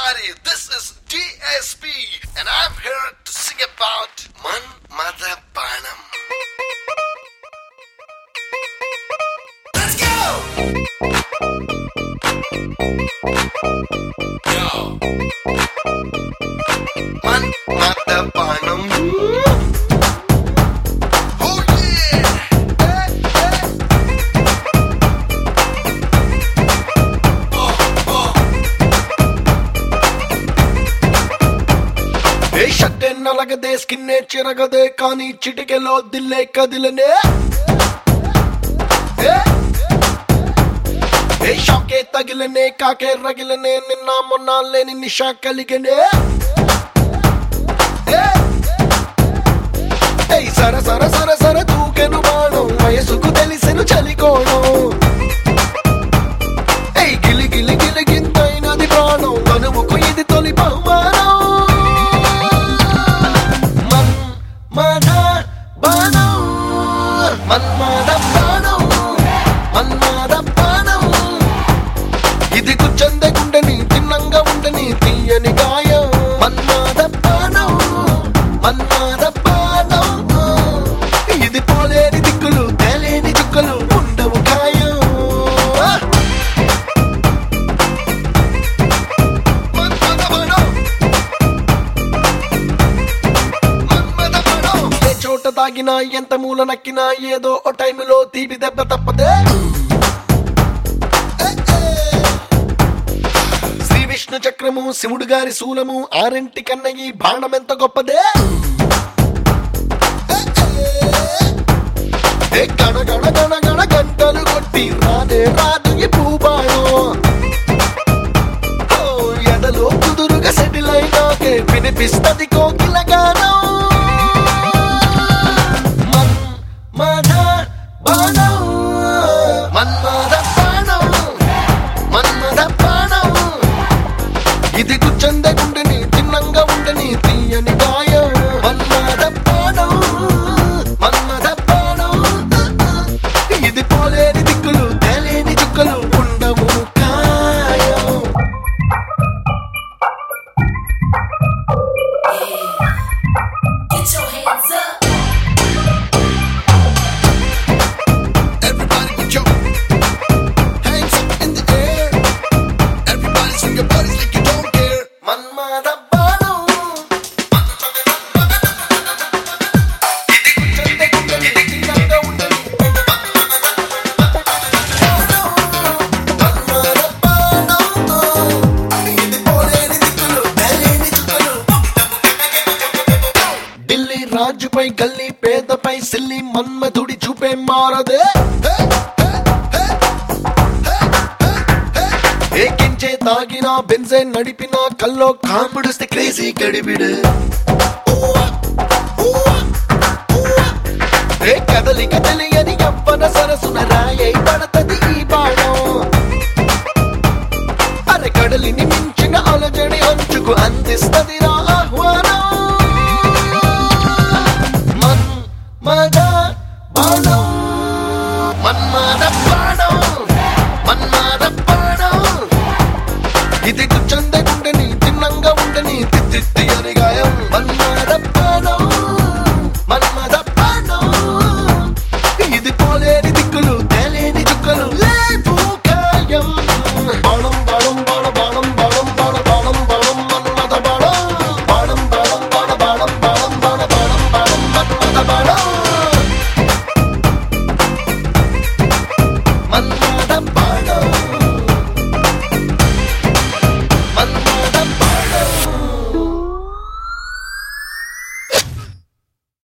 everybody. This is DSP, and I'm here to sing about Man Mother Banam. Let's go! Yo. Man Mother Banam. Oh yeah! Hey, hey. ఏ షట్టే నలగదే స్కిన్నే చిరగదే కానీ చిటికెలో దిల్లే కదిలనే ఏ? ఏ షాకే తగిలనే కాకే రగిలనే నిన్న మొన్న లేని నిషా కలిగనే ఏ? ఏయ్ సర సర సర సర దూకెను బాణం వయసుకు తెలిసెను చలికోణం ఏయ్ గిలి గిలి గిలి గింతైనది ప్రాణం కనుముకు ఇది తొలి బహుమానం మన్ మద బాణం మన్మద బాణం మన్మద బాణం ఇది గుచ్చంద గుండెని తిన్నంగా ఉండని తీయని గాయం మన్మద బాణం మన్మద బాణం ఇది పోలేని దిక్కులు తేలేని చుక్కలు ఉండవు గాయం మన్మద బాణం ఏ చోట తాగినా ఎంత మూల నక్కినా ఏదో ఓ టైములో తీపి దెబ్బ తప్పదే ఏ, ఏ. శ్రీ విష్ణు చక్రము శివుడు గారి శూలము ఆరింటి కన్న ఈ బాణం ఎంత గొప్పదే ఏ, ఏ. ఏ గణ గణ గణ గణ గంటలు కొట్టి రాదే రాదు ఈ భూబాణం ఓ, ఎదలో కుదురుగా సెటిల్ అయినాకే వినిపిస్తది కోకిల గానం మన్ మద బాణం మన్మద బాణం మన్మద బాణం ఇది గుచ్చంద గుండెని తిన్నంగా ఉండని తీయని గాయం మన్మద బాణం మన్మద బాణం ఇది పోలేని దిక్కులు తేలేని చుక్కలు ఉండవు కాయం Get your hands up. Everybody put your hands up in the air. Everybody swing your bodies like you don't care. Manmadha బాణం. ఇది గుచ్చందే గుండెని తిన్నంగా ఉండని. మన్మద బాణం. ఇది పోలేని దిక్కులు, తేలేని చుక్కలు. ఢిల్లీ రాజుపై గల్లీ పేదపై సిల్లి మన్మధుడి చూపే మారదే ఏకించే తాగిన బెన్జే నడిపిన కల్లో కాంబుడిస్తే క్రేజీ గడిబిడు ఏ కదలిక తెలియని ఎవ్వన సరసున రాయై పడతది ఈ బాణం అరే కడలిని మించిన అలజడి అంచుకు అందిస్తది రా ఆహ్వానం మన్ మద బాణం మన్మద బాణం మన్మద బాణం ఇది గుచ్చంద